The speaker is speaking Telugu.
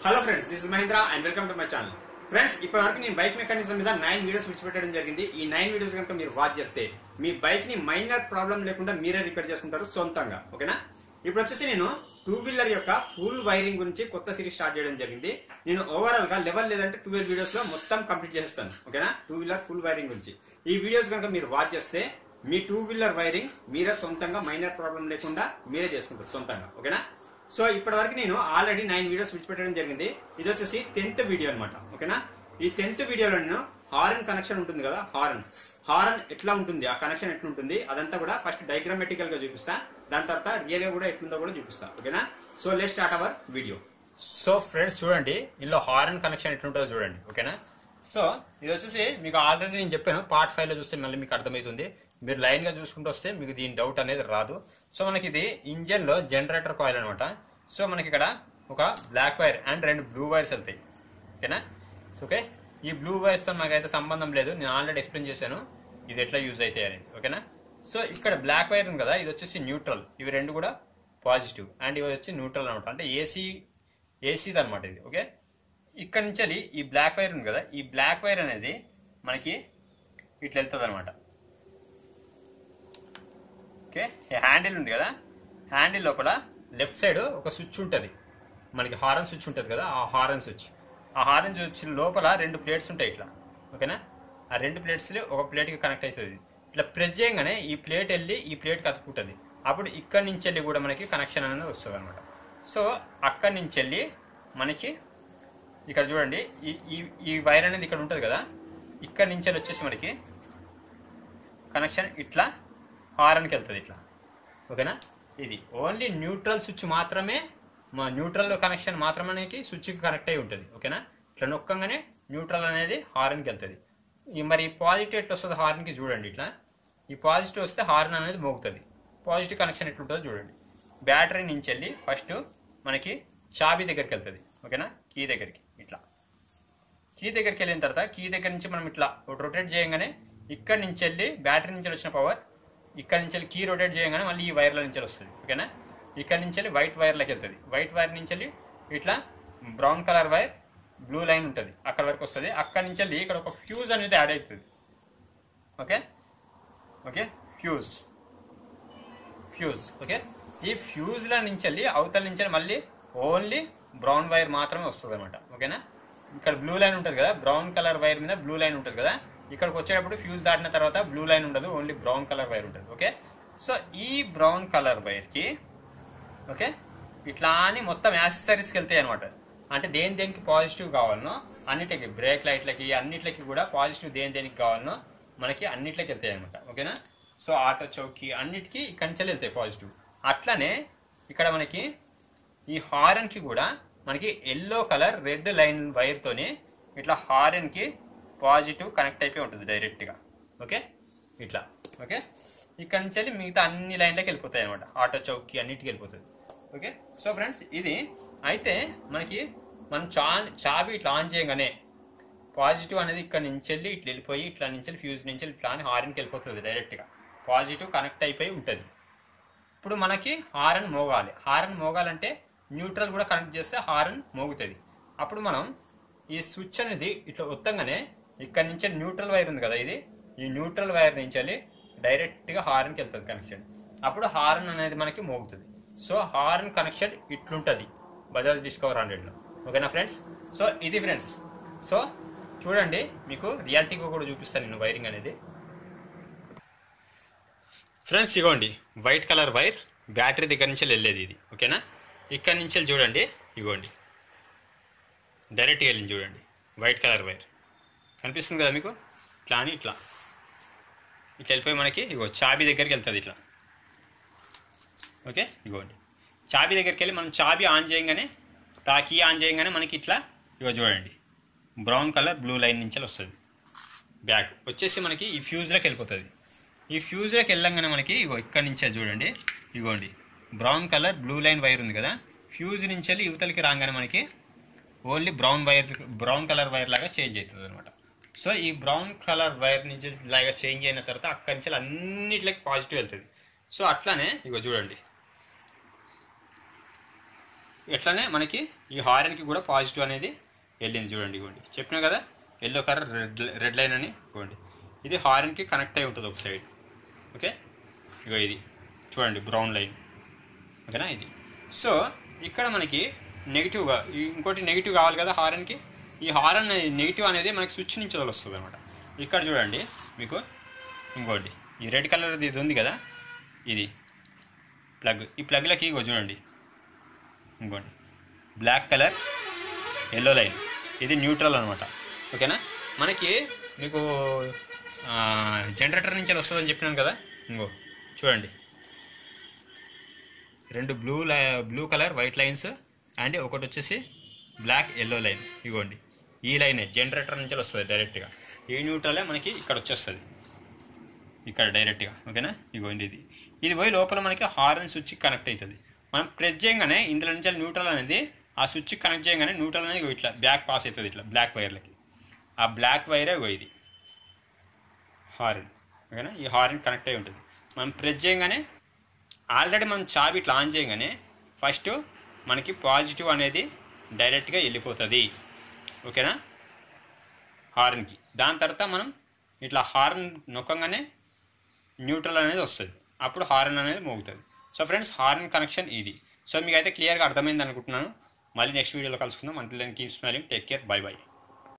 hello friends this Mahendra and welcome to my channel friends ఇప్పటి వరకు నేను బైక్ మెకానిజం మీద నైన్ వీడియోస్ విడిచిపెట్టడం జరిగింది ఈ నైన్ వీడియోస్ కనుక మీరు వాచ్ చేస్తే మీ బైక్ ని మైనర్ ప్రాబ్లం లేకుండా మీరే రిపేర్ చేసుకుంటారు సొంతంగా ఓకేనా ఇప్పుడు వచ్చేసి నేను టూ వీలర్ యొక్క ఫుల్ వైరింగ్ గురించి కొత్త సిరీస్ స్టార్ట్ చేయడం జరిగింది నేను ఓవరాల్ గా లెవెల్ లేదంటే ట్వెల్వ్ వీడియోస్ లో మొత్తం కంప్లీట్ చేస్తాను ఓకేనా టూ వీలర్ ఫుల్ వైరింగ్ గురించి ఈ వీడియోస్ కనుక మీరు వాచ్ చేస్తే మీ టూ వీలర్ వైరింగ్ మీరే సొంతంగా మైనర్ ప్రాబ్లం లేకుండా మీరే చేసుకుంటారు సొంతంగా ఓకేనా సో ఇప్పటి వరకు నేను ఆల్రెడీ నైన్ వీడియోస్ విడిచిపెట్టడం జరిగింది ఇది వచ్చేసి టెన్త్ వీడియో అనమాట ఓకేనా ఈ టెన్త్ వీడియోలో నేను హారన్ కనెక్షన్ ఉంటుంది కదా హారన్ హారన్ ఎట్లా ఉంటుంది ఆ కనెక్షన్ ఎట్లా ఉంటుంది అదంతా కూడా ఫస్ట్ డయాగ్రామెటికల్ గా చూపిస్తా దాని తర్వాత రియల్ గా కూడా ఎట్లుందో కూడా చూపిస్తా ఓకేనా so let start our video so friends చూడండి ఇందులో హారన్ కనెక్షన్ ఎట్లుంటుందో చూడండి ఓకేనా సో ఇది వచ్చేసి మీకు ఆల్రెడీ నేను చెప్పాను పార్ట్ ఫైవ్ లో చూస్తే మళ్ళీ మీకు అర్థమవుతుంది మీరు లైన్ గా చూసుకుంటూ వస్తే మీకు దీని డౌట్ అనేది రాదు సో మనకి ఇది ఇంజన్ లో జనరేటర్ కాయిల్ అనమాట సో మనకి ఇక్కడ ఒక బ్లాక్ వైర్ అండ్ రెండు బ్లూ వైర్స్ వెళ్తాయి ఓకేనా ఓకే ఈ బ్లూ వైర్స్ తో నాకైతే సంబంధం లేదు నేను ఆల్రెడీ ఎక్స్ప్లెయిన్ చేశాను ఇది ఎట్లా యూజ్ అవుతాయి అనేది ఓకేనా సో ఇక్కడ బ్లాక్ వైర్ ఉంది కదా ఇది వచ్చేసి న్యూట్రల్ ఇవి రెండు కూడా పాజిటివ్ అండ్ ఇవి వచ్చి న్యూట్రల్ అనమాట అంటే ఏసీ ఏసీది అనమాట ఇది ఓకే ఇక్కడ నుంచి వెళ్ళి ఈ బ్లాక్ వైర్ ఉంది కదా ఈ బ్లాక్ వైర్ అనేది మనకి ఇట్లా వెళ్తుంది అనమాట ఓకే ఈ హ్యాండిల్ ఉంది కదా హ్యాండిల్ లోపల లెఫ్ట్ సైడ్ ఒక స్విచ్ ఉంటుంది మనకి హారన్ స్విచ్ ఉంటుంది కదా ఆ హారన్ స్విచ్ ఆ హారన్ స్విచ్ లోపల రెండు ప్లేట్స్ ఉంటాయి ఇట్లా ఓకేనా ఆ రెండు ప్లేట్స్ ఒక ప్లేట్కి కనెక్ట్ అవుతుంది ఇట్లా ప్రెస్ చేయగానే ఈ ప్లేట్ వెళ్ళి ఈ ప్లేట్కి అతుక్కుంటుంది అప్పుడు ఇక్కడి నుంచి వెళ్ళి కూడా మనకి కనెక్షన్ అనేది వస్తుంది అనమాట సో అక్కడి నుంచి వెళ్ళి మనకి ఇక్కడ చూడండి ఈ ఈ ఈ వైర్ అనేది ఇక్కడ ఉంటుంది కదా ఇక్కడి నుంచి వెళ్ళి వచ్చేసి మనకి కనెక్షన్ ఇట్లా హారన్కి వెళ్తుంది ఇట్లా ఓకేనా ఇది ఓన్లీ న్యూట్రల్ స్విచ్ మాత్రమే మా న్యూట్రల్ కనెక్షన్ మాత్రమే మనకి స్విచ్కి కనెక్ట్ అయి ఉంటుంది ఓకేనా ఇట్లా నొక్కంగానే న్యూట్రల్ అనేది హారన్కి వెళ్తుంది ఈ మరి పాజిటివ్ ఎట్లా వస్తుంది హారన్కి చూడండి ఇట్లా ఈ పాజిటివ్ వస్తే హార్న్ అనేది మోగుతుంది పాజిటివ్ కనెక్షన్ ఎట్లుంటుందో చూడండి బ్యాటరీ నుంచి వెళ్ళి ఫస్ట్ మనకి చాబీ దగ్గరికి వెళ్తుంది ఓకేనా కీ దగ్గరికి ఇట్లా కీ దగ్గరికి వెళ్ళిన తర్వాత కీ దగ్గర నుంచి మనం ఇట్లా రొటేట్ చేయగానే ఇక్కడ నుంచి వెళ్ళి బ్యాటరీ నుంచి వచ్చిన పవర్ ఇక్కడ నుంచి వెళ్ళి కీ రొటేట్ చేయగానే మళ్ళీ ఈ వైర్ల నుంచి వస్తుంది ఓకేనా ఇక్కడ నుంచి వెళ్ళి వైట్ వైర్లోకి వెళ్తుంది వైట్ వైర్ నుంచి వెళ్ళి ఇట్లా brown colour wire blue line ఉంటుంది అక్కడ వరకు వస్తుంది అక్కడ నుంచి వెళ్ళి ఇక్కడ ఒక ఫ్యూజ్ అనేది యాడ్ అవుతుంది okay okay fuse fuse okay ఈ ఫ్యూజ్ల నుంచి వెళ్ళి అవతల నుంచి వెళ్ళి మళ్ళీ ఓన్లీ బ్రౌన్ వైర్ మాత్రమే వస్తుంది అనమాట ఓకేనా ఇక్కడ బ్లూ లైన్ ఉంటుంది కదా బ్రౌన్ కలర్ వైర్ మీద బ్లూ లైన్ ఉంటుంది కదా ఇక్కడికి వచ్చేటప్పుడు ఫ్యూజ్ దాటిన తర్వాత బ్లూ లైన్ ఉండదు ఓన్లీ బ్రౌన్ కలర్ వైర్ ఉంటుంది ఓకే సో ఈ బ్రౌన్ కలర్ వైర్కి ఓకే ఇట్లా అని మొత్తం యాక్సెసరీస్కి వెళ్తాయి అనమాట అంటే దేని దేనికి పాజిటివ్ కావాలనో అన్నిటికి బ్రేక్ లైట్లకి అన్నిటికి కూడా పాజిటివ్ దేని దేనికి కావాలనో మనకి అన్నిట్లకి వెళ్తాయి అనమాట ఓకేనా సో ఆటో చౌకి అన్నిటికీ ఇక్కడి నుంచి వెళ్తాయి పాజిటివ్ అట్లనే ఇక్కడ మనకి ఈ హారన్కి కూడా మనకి ఎల్లో కలర్ రెడ్ లైన్ వైర్తోని ఇట్లా హారన్కి పాజిటివ్ కనెక్ట్ అయిపోయి ఉంటుంది డైరెక్ట్గా ఓకే ఇట్లా ఓకే ఇక్కడ నుంచి వెళ్ళి మిగతా అన్ని లైన్లోకి వెళ్ళిపోతాయి అనమాట ఆటో చౌక్కి అన్నిటికి వెళ్ళిపోతుంది ఓకే సో ఫ్రెండ్స్ ఇది అయితే మనకి మనం చా చాబీ ఇట్లా ఆన్ చేయగానే పాజిటివ్ అనేది ఇక్కడ నుంచి వెళ్ళి ఇట్లా వెళ్ళిపోయి ఇట్లా నుంచి వెళ్ళి ఫ్యూజ్ నుంచి వెళ్ళి ఇట్లా అని హారన్కి వెళ్ళిపోతుంది డైరెక్ట్గా పాజిటివ్ కనెక్ట్ అయిపోయి ఉంటుంది ఇప్పుడు మనకి హారన్ మోగాలి హారన్ మోగాలంటే న్యూట్రల్ కూడా కనెక్ట్ చేస్తే హారన్ మోగుతుంది అప్పుడు మనం ఈ స్విచ్ అనేది ఇట్లా ఒత్తంగానే ఇక్కడ నుంచి న్యూట్రల్ వైర్ ఉంది కదా ఇది ఈ న్యూట్రల్ వైర్ నుంచి వెళ్ళి డైరెక్ట్గా హారన్కి వెళ్తుంది కనెక్షన్ అప్పుడు హారన్ అనేది మనకి మోగుతుంది సో హారన్ కనెక్షన్ ఇట్లుంటుంది బజాజ్ డిస్కవర్ హండ్రెడ్లో ఓకేనా ఫ్రెండ్స్ సో ఇది ఫ్రెండ్స్ సో చూడండి మీకు రియాలిటీగా కూడా చూపిస్తాను నేను వైరింగ్ అనేది ఫ్రెండ్స్ ఇగోండి వైట్ కలర్ వైర్ బ్యాటరీ దగ్గర నుంచి వెళ్ళేది ఇది ఓకేనా ఇక్కడ నుంచి వెళ్ళి చూడండి ఇగోండి డైరెక్ట్గా వెళ్ళింది చూడండి వైట్ కలర్ వైర్ కనిపిస్తుంది కదా మీకు ఇట్లా అని ఇట్లా ఇట్లా వెళ్ళిపోయి మనకి ఇగో చాబీ దగ్గరికి వెళ్తుంది ఇట్లా ఓకే ఇగోండి చాబీ దగ్గరికి వెళ్ళి మనం చాబీ ఆన్ చేయగానే తాకి ఆన్ చేయగానే మనకి ఇట్లా ఇగో చూడండి బ్రౌన్ కలర్ బ్లూ లైన్ నుంచి వస్తుంది బ్యాగ్ వచ్చేసి మనకి ఈ ఫ్యూజ్లోకి వెళ్ళిపోతుంది ఈ ఫ్యూజ్లోకి వెళ్ళంగానే మనకి ఇగో ఇక్కడ నుంచే చూడండి ఇగోండి brown colour blue line wire ఉంది కదా ఫ్యూజ్ నుంచి వెళ్ళి యువతలకి రాగానే మనకి only brown wire brown colour wire లాగా చేంజ్ అవుతుంది అనమాట సో ఈ బ్రౌన్ కలర్ వైర్ నుంచి లాగా చేంజ్ అయిన తర్వాత అక్కడి నుంచి అన్నిట్లకి పాజిటివ్ వెళ్తుంది సో అట్లానే ఇగో చూడండి ఎట్లనే మనకి ఈ హారన్కి కూడా పాజిటివ్ అనేది వెళ్ళింది చూడండి ఇవ్వండి చెప్పినా కదా yellow colour red red line అని ఇవ్వండి ఇది హారన్కి కనెక్ట్ అయి ఉంటుంది ఒక సైడ్ ఓకే ఇగో ఇది చూడండి బ్రౌన్ లైన్ ఓకేనా ఇది సో ఇక్కడ మనకి నెగిటివ్గా ఇంకోటి నెగిటివ్ కావాలి కదా హారన్కి ఈ హారన్ నెగిటివ్ అనేది మనకి స్విచ్ నుంచి వస్తుంది అనమాట ఇక్కడ చూడండి మీకు ఇంకోటి ఈ రెడ్ కలర్ ఇది ఉంది కదా ఇది ప్లగ్ ఈ ప్లగ్లకి ఇగో చూడండి ఇంకోండి బ్లాక్ కలర్ ఎల్లో లైన్ ఇది న్యూట్రల్ అనమాట ఓకేనా మనకి మీకు జనరేటర్ నుంచి వస్తుందని చెప్పినాను కదా ఇంకో చూడండి రెండు బ్లూ లై blue colour white lines and ఒకటి వచ్చేసి బ్లాక్ ఎల్లో లైన్ ఇగోండి ఈ లైనే జనరేటర్ నుంచి వస్తుంది డైరెక్ట్గా ఈ న్యూట్రలే మనకి ఇక్కడ వచ్చేస్తుంది ఇక్కడ డైరెక్ట్గా ఓకేనా ఇగోండి ఇది ఇది పోయి లోపల మనకి హార్న్ స్విచ్ కనెక్ట్ అవుతుంది మనం ప్రెస్ చేయగానే ఇందులో నుంచి న్యూట్రల్ అనేది ఆ స్విచ్ కనెక్ట్ చేయగానే న్యూట్రల్ అనేది ఇగో ఇట్లా బ్యాక్ పాస్ అవుతుంది ఇట్లా బ్లాక్ వైర్లకి ఆ బ్లాక్ వైరే ఇగో ఇది హార్న్ ఓకేనా ఈ హార్న్ కనెక్ట్ అయి ఉంటుంది మనం ప్రెస్ చేయగానే ఆల్రెడీ మనం చావి ఇట్లా ఆన్ చేయగానే ఫస్ట్ మనకి పాజిటివ్ అనేది డైరెక్ట్గా వెళ్ళిపోతుంది ఓకేనా హార్న్కి దాని తర్వాత మనం ఇట్లా హార్న్ నొక్కగానే న్యూట్రల్ అనేది వస్తుంది అప్పుడు హార్న్ అనేది మోగుతుంది సో ఫ్రెండ్స్ హార్న్ కనెక్షన్ ఇది సో మీకు అయితే క్లియర్గా అర్థమైంది అనుకుంటున్నాను మళ్ళీ నెక్స్ట్ వీడియోలో కలుసుకుందాం అంటే keep smiling take care bye by